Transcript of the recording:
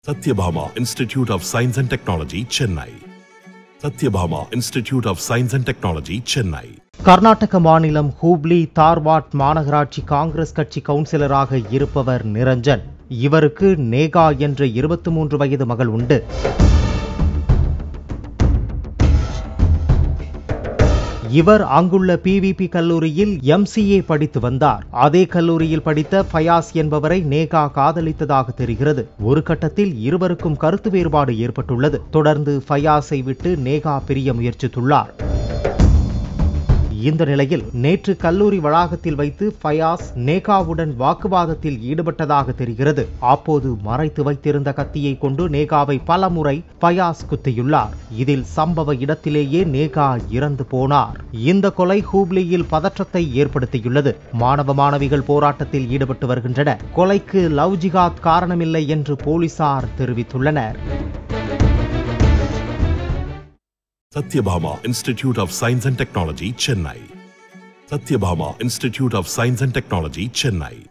Satyabhama Institute of Science and Technology, Chennai. Satyabhama Institute of Science and Technology, Chennai. Karnataka மாநிலம் ஹூப்ளி தார்வாட் மாநகராட்சி காங்கிரஸ் கட்சி கவுன்சிலராக இருப்பவர் நிரஞ்சன் இவருக்கு நேகா என்ற இருபத்தி மூன்று வயது மகள் உண்டு இவர் அங்குள்ள பிவிபி கல்லூரியில் எம்சிஏ படித்து வந்தார் அதே கல்லூரியில் படித்த ஃபயாஸ் என்பவரை நேகா காதலித்ததாக தெரிகிறது ஒரு கட்டத்தில் இருவருக்கும் கருத்து வேறுபாடு ஏற்பட்டுள்ளது தொடர்ந்து ஃபயாஸை விட்டு நேகா பிரிய முயற்சித்துள்ளார் இந்த நிலையில் நேற்று கல்லூரி வளாகத்தில் வைத்து ஃபயாஸ் நேகாவுடன் வாக்குவாதத்தில் ஈடுபட்டதாக தெரிகிறது அப்போது மறைத்து வைத்திருந்த கத்தியை கொண்டு நேகாவை பலமுறை ஃபயாஸ் குத்தியுள்ளார் இதில் சம்பவ இடத்திலேயே நேகா இறந்து போனார் இந்த கொலை ஹூப்ளியில் பதற்றத்தை ஏற்படுத்தியுள்ளது மாணவ மாணவிகள் போராட்டத்தில் ஈடுபட்டு வருகின்றனர் கொலைக்கு லவ் ஜிகாத் காரணமில்லை என்று போலீசார் தெரிவித்துள்ளனர் Satyabhama Institute of Science and Technology, Chennai. Satyabhama Institute of Science and Technology, Chennai.